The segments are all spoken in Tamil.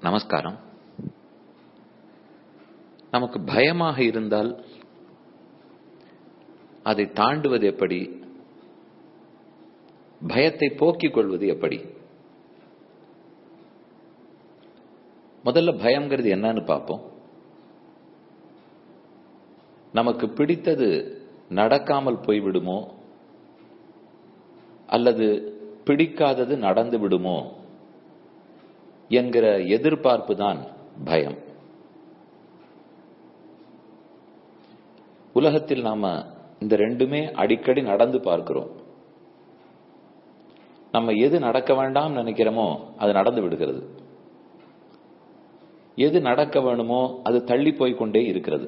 நமஸ்காரம் நமக்கு பயமாக இருந்தால் அதை தாண்டுவது எப்படி பயத்தை போக்கிக் கொள்வது எப்படி முதல்ல பயம்ங்கிறது என்னன்னு பார்ப்போம் நமக்கு பிடித்தது நடக்காமல் போய்விடுமோ அல்லது பிடிக்காதது நடந்து விடுமோ என்கிற எதிர்பார்ப்பு தான் பயம் உலகத்தில் நாம இந்த ரெண்டுமே அடிக்கடி நடந்து பார்க்கிறோம் நம்ம எது நடக்க வேண்டாம் நினைக்கிறோமோ அது நடந்து விடுகிறது எது நடக்க வேணுமோ அது தள்ளி போய்கொண்டே இருக்கிறது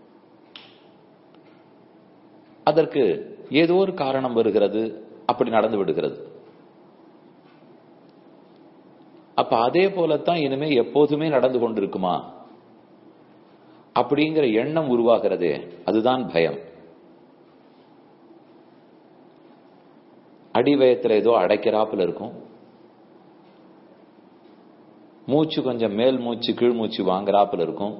அதற்கு ஏதோ ஒரு காரணம் வருகிறது அப்படி நடந்து விடுகிறது அப்ப அதே போலத்தான் இனிமே எப்போதுமே நடந்து கொண்டிருக்குமா அப்படிங்கிற எண்ணம் உருவாகிறதே அதுதான் பயம் அடிவயத்துல ஏதோ அடைக்கிறாப்புல இருக்கும் மூச்சு கொஞ்சம் மேல் மூச்சு கீழ் மூச்சு வாங்குறாப்புல இருக்கும்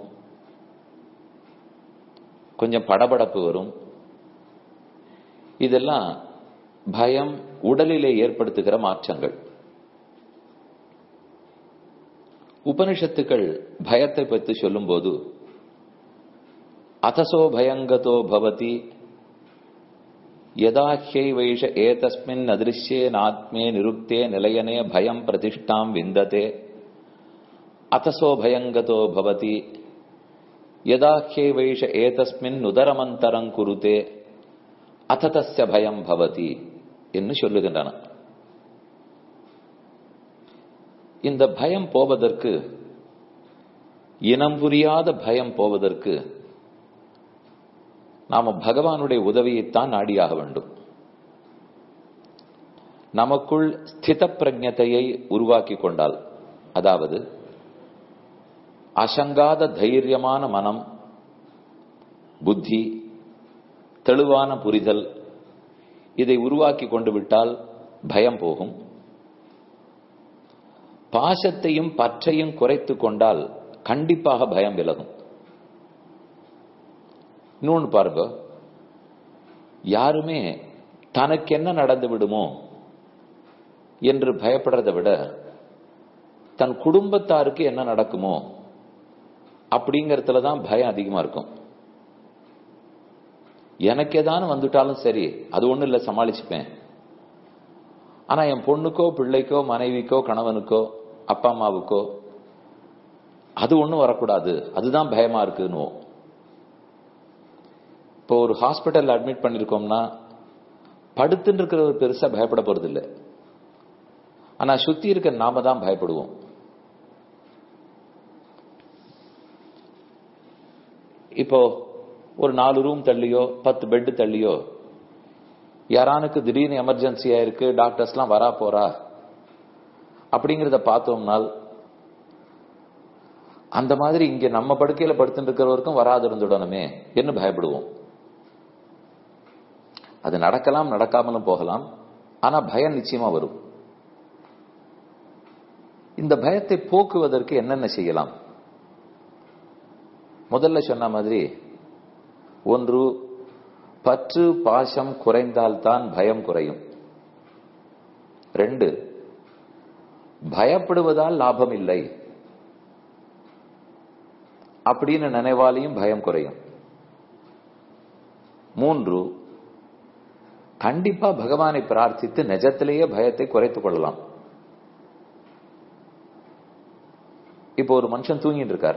கொஞ்சம் படபடப்பு வரும் இதெல்லாம் பயம் உடலிலே ஏற்படுத்துகிற மாற்றங்கள் உபனிஷத்துக்கள் பயத்தை பற்றி சொல்லும்போது அதசோ பயங்கதோ பவதி யதாஹ்யை வைஷ ஏதஸ்மின் அதிருஷ்யே நாத்மே நிருக்தே நிலையனே பயம் பிரதிஷ்டாம் விந்ததே அதசோ பயங்கதோ பவதி யதாஹ்யை வைஷ ஏதஸ்மின் உதரமந்தரம் குருதே அததஸ்ய பயம் பவதி என்று சொல்லுகின்றன இந்த பயம் போவதற்கு இனம் புரியாத பயம் போவதற்கு நாம பகவானுடைய உதவியைத்தான் நாடியாக வேண்டும் நமக்குள் ஸ்தித பிரஜத்தையை உருவாக்கி கொண்டால் அதாவது அசங்காத தைரியமான மனம் புத்தி தெளிவான புரிதல் இதை உருவாக்கி கொண்டு விட்டால் பயம் போகும் பாசத்தையும் பற்றையும் குறைத்து கொண்டால் கண்டிப்பாக பயம் விலகும் இன்னொன்று பாருங்க யாருமே தனக்கு என்ன நடந்து விடுமோ என்று பயப்படுறதை விட தன் குடும்பத்தாருக்கு என்ன நடக்குமோ அப்படிங்கறதுல தான் பயம் அதிகமா இருக்கும் எனக்கு ஏதானு வந்துட்டாலும் சரி அது ஒண்ணும் இல்லை சமாளிச்சுப்பேன் ஆனா என் பொண்ணுக்கோ பிள்ளைக்கோ மனைவிக்கோ கணவனுக்கோ அப்பா அம்மாவுக்கோ அது ஒண்ணும் வரக்கூடாது அதுதான் பயமா இருக்குன்னு இப்போ ஒரு ஹாஸ்பிட்டல் அட்மிட் பண்ணிருக்கோம்னா படுத்துன்னு இருக்கிறவர் பெருசா பயப்பட போறது இல்லை ஆனா சுத்தி இருக்க நாம தான் பயப்படுவோம் இப்போ ஒரு நாலு ரூம் தள்ளியோ பத்து பெட்டு தள்ளியோ யாரானுக்கு திடீர்னு எமர்ஜென்சியா இருக்கு டாக்டர்ஸ்லாம் வரா போறா அப்படிங்கிறத பார்த்தோம்னால் அந்த மாதிரி இங்க நம்ம படுக்கையில படுத்துட்டு இருக்கிறவருக்கும் வராது இருந்துடணுமே என்று பயப்படுவோம் அது நடக்கலாம் நடக்காமலும் போகலாம் ஆனா பயம் நிச்சயமா வரும் இந்த பயத்தை போக்குவதற்கு என்னென்ன செய்யலாம் முதல்ல சொன்ன மாதிரி ஒன்று பற்று பாசம் குறைந்தால்தான் பயம் குறையும் ரெண்டு பயப்படுவதால் லாபம் இல்லை அப்படின்னு நினைவாலையும் பயம் குறையும் மூன்று கண்டிப்பா பகவானை பிரார்த்தித்து நிஜத்திலேயே பயத்தை குறைத்துக் கொள்ளலாம் இப்போ ஒரு மனுஷன் தூங்கிட்டு இருக்கார்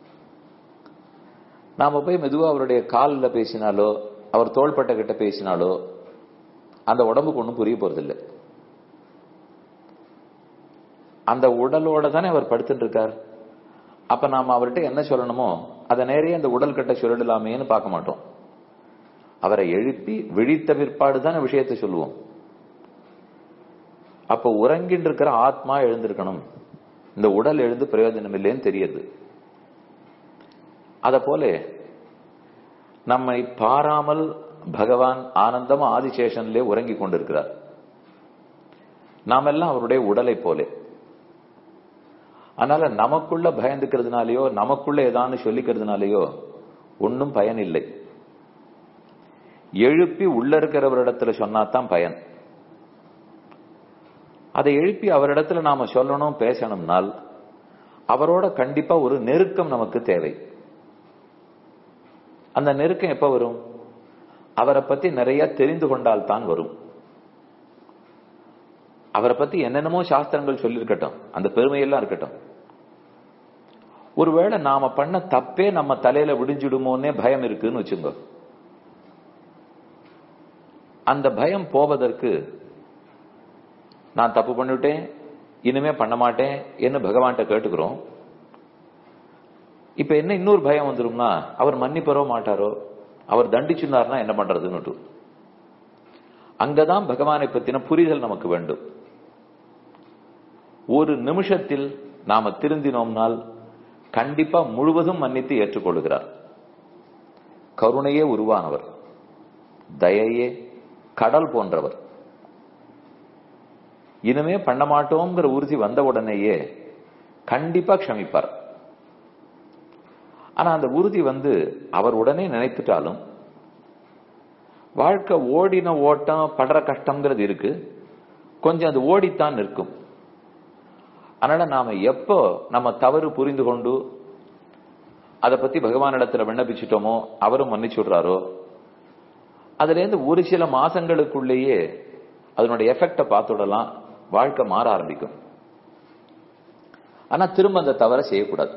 நாம போய் மெதுவா அவருடைய காலில் பேசினாலோ அவர் தோள்பட்ட கிட்ட பேசினாலோ அந்த உடம்புக்கு ஒன்றும் புரிய போறதில்லை அந்த உடலோட தானே அவர் படுத்துட்டு இருக்கார் அப்ப நாம அவர்கிட்ட என்ன சொல்லணுமோ அதை நேரே அந்த உடல் கட்ட சொல்லிடலாமேன்னு பார்க்க மாட்டோம் அவரை எழுப்பி விழித்த பிற்பாடு தானே விஷயத்தை சொல்லுவோம் அப்ப உறங்கிட்டு இருக்கிற ஆத்மா எழுந்திருக்கணும் இந்த உடல் எழுந்து பிரயோஜனம் இல்லைன்னு தெரியுது அத போல நம்மை பாராமல் பகவான் ஆனந்தமா ஆதிசேஷன்லே உறங்கி கொண்டிருக்கிறார் நாமெல்லாம் அவருடைய உடலை போலே அதனால நமக்குள்ள பயந்துக்கிறதுனாலயோ நமக்குள்ள ஏதான்னு சொல்லிக்கிறதுனாலயோ ஒன்னும் பயன் இல்லை எழுப்பி உள்ள இருக்கிறவரிடத்துல சொன்னாதான் பயன் அதை எழுப்பி அவரிடத்துல நாம சொல்லணும் பேசணும்னால் அவரோட கண்டிப்பா ஒரு நெருக்கம் நமக்கு தேவை அந்த நெருக்கம் எப்ப வரும் அவரை பத்தி நிறைய தெரிந்து கொண்டால் தான் வரும் அவரை பத்தி என்னென்னமோ சாஸ்திரங்கள் சொல்லியிருக்கட்டும் அந்த பெருமையெல்லாம் இருக்கட்டும் ஒருவேளை நாம பண்ண தப்பே நம்ம தலையில விடிஞ்சிடுமோன்னே பயம் இருக்குன்னு வச்சுங்க அந்த பயம் போவதற்கு நான் தப்பு பண்ணிவிட்டேன் இனிமே பண்ண மாட்டேன் என்ன பகவான்கிட்ட கேட்டுக்கிறோம் இப்ப என்ன இன்னொரு பயம் வந்துரும்னா அவர் மன்னிப்பரோ மாட்டாரோ அவர் தண்டிச்சுனார்னா என்ன பண்றதுன்னு அங்கதான் பகவானை பத்தின புரிதல் நமக்கு வேண்டும் ஒரு நிமிஷத்தில் நாம திருந்தினோம்னால் கண்டிப்பா முழுவதும் மன்னித்து ஏற்றுக்கொள்கிறார் கருணையே உருவானவர் தயையே கடல் போன்றவர் இனிமே பண்ண மாட்டோங்கிற உறுதி வந்த உடனேயே கண்டிப்பா க்ஷமிப்பார் ஆனா அந்த உறுதி வந்து அவர் உடனே நினைத்துட்டாலும் வாழ்க்கை ஓடின ஓட்டம் படுற கஷ்டம்ங்கிறது இருக்கு கொஞ்சம் அது ஓடித்தான் நிற்கும் அதனால நாம எப்போ நம்ம தவறு புரிந்து கொண்டு அதை பத்தி பகவானிடத்துல விண்ணப்பிச்சிட்டோமோ அவரும் மன்னிச்சு விடுறாரோ அதுல இருந்து ஒரு சில மாசங்களுக்குள்ளேயே அதனுடைய எஃபெக்ட பார்த்துடலாம் வாழ்க்கை மாற ஆரம்பிக்கும் ஆனா திரும்ப அந்த தவறை செய்யக்கூடாது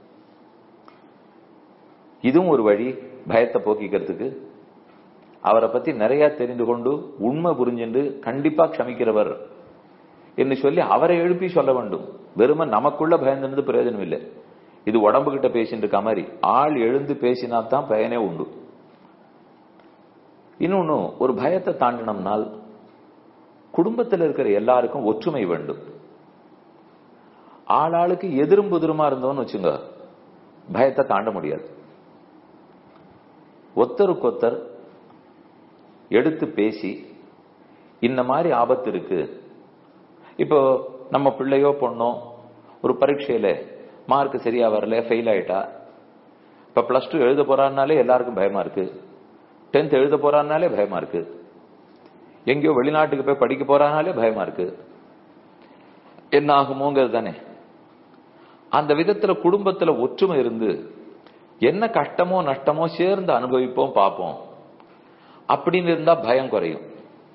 இதுவும் ஒரு வழி பயத்தை போக்கிக்கிறதுக்கு அவரை பத்தி நிறைய தெரிந்து கொண்டு உண்மை புரிஞ்சுண்டு கண்டிப்பா க்ஷமிக்கிறவர் என்று சொல்லி அவரை எழுப்பி சொல்ல வேண்டும் வெறும நமக்குள்ள பயந்திருந்து பிரயோஜனம் இல்லை இது உடம்பு கிட்ட பேசிட்டு இருக்க மாதிரி ஆள் எழுந்து பேசினா தான் பயனே உண்டு இன்னொன்னு ஒரு பயத்தை தாண்டினோம்னால் குடும்பத்தில் இருக்கிற எல்லாருக்கும் ஒற்றுமை வேண்டும் ஆளாளுக்கு எதிரும் புதிருமா இருந்தோம்னு வச்சுங்க பயத்தை தாண்ட முடியாது ஒத்தருக்கொத்தர் எடுத்து பேசி இந்த மாதிரி ஆபத்து இருக்கு இப்போ நம்ம பிள்ளையோ பொண்ணோ ஒரு பரீட்சையில மார்க் சரியா வரல ஃபெயில் ஆயிட்டா இப்ப பிளஸ் டூ எழுத போறான்னாலே எல்லாருக்கும் பயமா இருக்கு டென்த் எழுத போறான்னாலே பயமா இருக்கு எங்கேயோ வெளிநாட்டுக்கு போய் படிக்க போறானாலே பயமா இருக்கு என்ன ஆகுமோங்கிறது தானே அந்த விதத்துல குடும்பத்துல ஒற்றுமை இருந்து என்ன கஷ்டமோ நஷ்டமோ சேர்ந்து அனுபவிப்போம் பார்ப்போம் அப்படின்னு இருந்தா பயம் குறையும்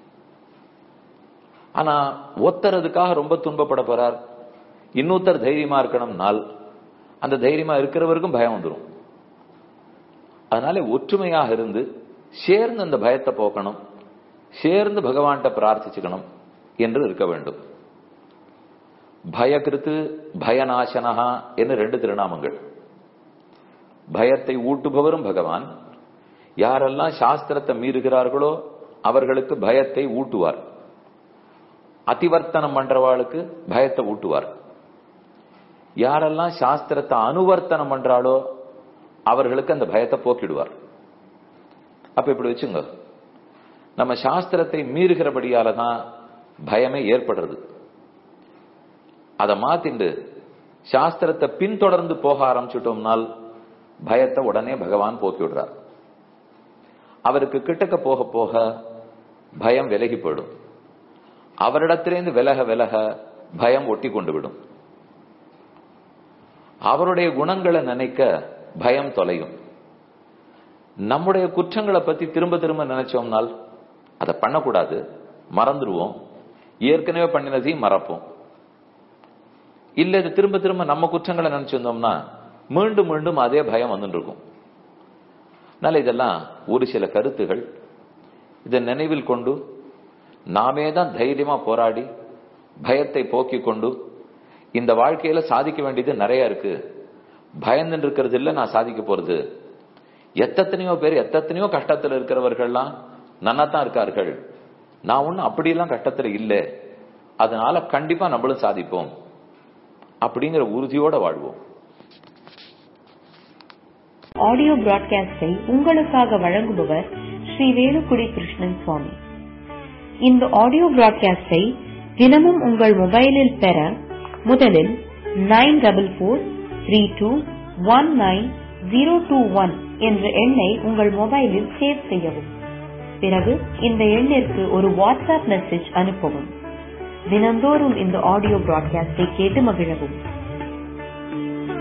ஆனா ஒருத்தர் அதுக்காக ரொம்ப துன்பப்பட போறார் இன்னொருத்தர் தைரியமா இருக்கணும்னால் அந்த தைரியமா இருக்கிறவருக்கும் பயம் வந்துடும் அதனால ஒற்றுமையாக இருந்து சேர்ந்து அந்த பயத்தை போக்கணும் சேர்ந்து பகவான்கிட்ட பிரார்த்திச்சுக்கணும் என்று இருக்க வேண்டும் பயகிருத்து பயநாசனஹா என்று ரெண்டு திருநாமங்கள் பயத்தை ஊட்டுபவரும் பகவான் யாரெல்லாம் சாஸ்திரத்தை மீறுகிறார்களோ அவர்களுக்கு பயத்தை ஊட்டுவார் அதிவர்த்தனம் பண்றவாளுக்கு பயத்தை ஊட்டுவார் யாரெல்லாம் சாஸ்திரத்தை அனுவர்த்தனம் பண்றாளோ அவர்களுக்கு அந்த பயத்தை போக்கிடுவார் அப்ப இப்படி வச்சுங்க நம்ம சாஸ்திரத்தை மீறுகிறபடியால தான் பயமே ஏற்படுறது அதை மாத்திண்டு சாஸ்திரத்தை பின்தொடர்ந்து போக ஆரம்பிச்சுட்டோம்னால் பயத்தை உடனே பகவான் போக்கி விடுறார் அவருக்கு கிட்டக்க போக போக பயம் விலகி போயிடும் அவரிடத்திலிருந்து விலக விலக பயம் ஒட்டி கொண்டு விடும் அவருடைய குணங்களை நினைக்க பயம் தொலையும் நம்முடைய குற்றங்களை பத்தி திரும்ப திரும்ப நினைச்சோம்னால் அதை பண்ணக்கூடாது மறந்துடுவோம் ஏற்கனவே பண்ணினதையும் மறப்போம் இல்ல இது திரும்ப திரும்ப நம்ம குற்றங்களை நினைச்சிருந்தோம்னா மீண்டும் மீண்டும் அதே பயம் வந்துட்டு இருக்கும் அதனால இதெல்லாம் ஒரு சில கருத்துகள் இதை நினைவில் கொண்டு நாமே தான் தைரியமா போராடி பயத்தை போக்கிக் கொண்டு இந்த வாழ்க்கையில சாதிக்க வேண்டியது நிறைய இருக்கு பயந்துட்டு இருக்கிறது இல்ல நான் சாதிக்க போறது எத்தனையோ பேர் எத்தனையோ கஷ்டத்துல இருக்கிறவர்கள்லாம் நன்னா தான் இருக்கார்கள் நான் ஒன்னும் அப்படியெல்லாம் கஷ்டத்துல இல்லை அதனால கண்டிப்பா நம்மளும் சாதிப்போம் அப்படிங்கிற உறுதியோட வாழ்வோம் ஆடியோ பிராட்காஸ்டை உங்களுக்காக வழங்குபவர் ஸ்ரீ வேலுக்குடி கிருஷ்ணன் சுவாமி இந்த ஆடியோ பிராட்காஸ்டை தினமும் உங்கள் மொபைலில் பெற முதலில் nine double four three two one nine zero two one என்ற எண்ணை உங்கள் மொபைலில் சேவ் செய்யவும் பிறகு இந்த எண்ணிற்கு ஒரு வாட்ஸ்அப் மெசேஜ் அனுப்பவும் தினந்தோறும் இந்த ஆடியோ பிராட்காஸ்டை கேட்டு மகிழவும்